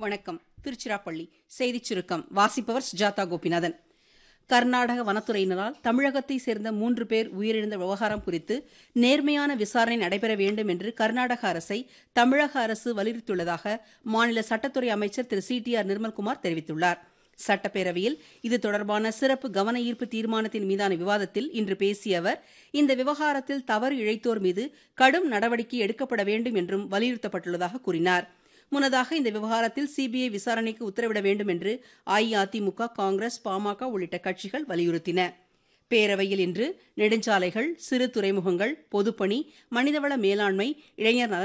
வணக்கம் திருச்சிராப்பள்ளி செய்திச் சுருக்கம் வாசிப்பவர் சுஜாதா கோபிநாதன் கர்நாடக வனத்துறையினரால் தமிழகத்தை சேர்ந்த மூன்று பேர் உயிரிழந்த விவகாரம் குறித்து நேர்மையான விசாரணை நடைபெற வேண்டும் என்று கர்நாடக அரசை தமிழக அரசு வலியுறுத்தியுள்ளதாக மாநில சட்டத்துறை அமைச்சர் Thiru C T R Nirmalkumar தெரிவித்துள்ளார் சட்டப்பேரவையில் இது தொடர்பான சிறப்பு கவன ஈர்ப்பு தீர்மானத்தின் மீதான விவாதத்தில் இன்று பேசிய அவர் இந்த விவகாரத்தில் தவறு இழைத்தோர் மீது கடும் நடவடிக்கை எடுக்கப்பட வேண்டும் என்றும் வலியுறுத்தப்பட்டுள்ளதாக கூறினார் முன்னதாக இந்த விவகாரத்தில் சிபிஐ விசாரணைக்கு உத்தரவிட வேண்டும் என்று அஇஅதிமுக காங்கிரஸ் பாமக உள்ளிட்ட கட்சிகள் வலியுறுத்தின பேரவையில் இன்று நெடுஞ்சாலைகள் சிறு துறைமுகங்கள் பொதுப்பணி மனிதவள மேலாண்மை இளைஞர் நலன்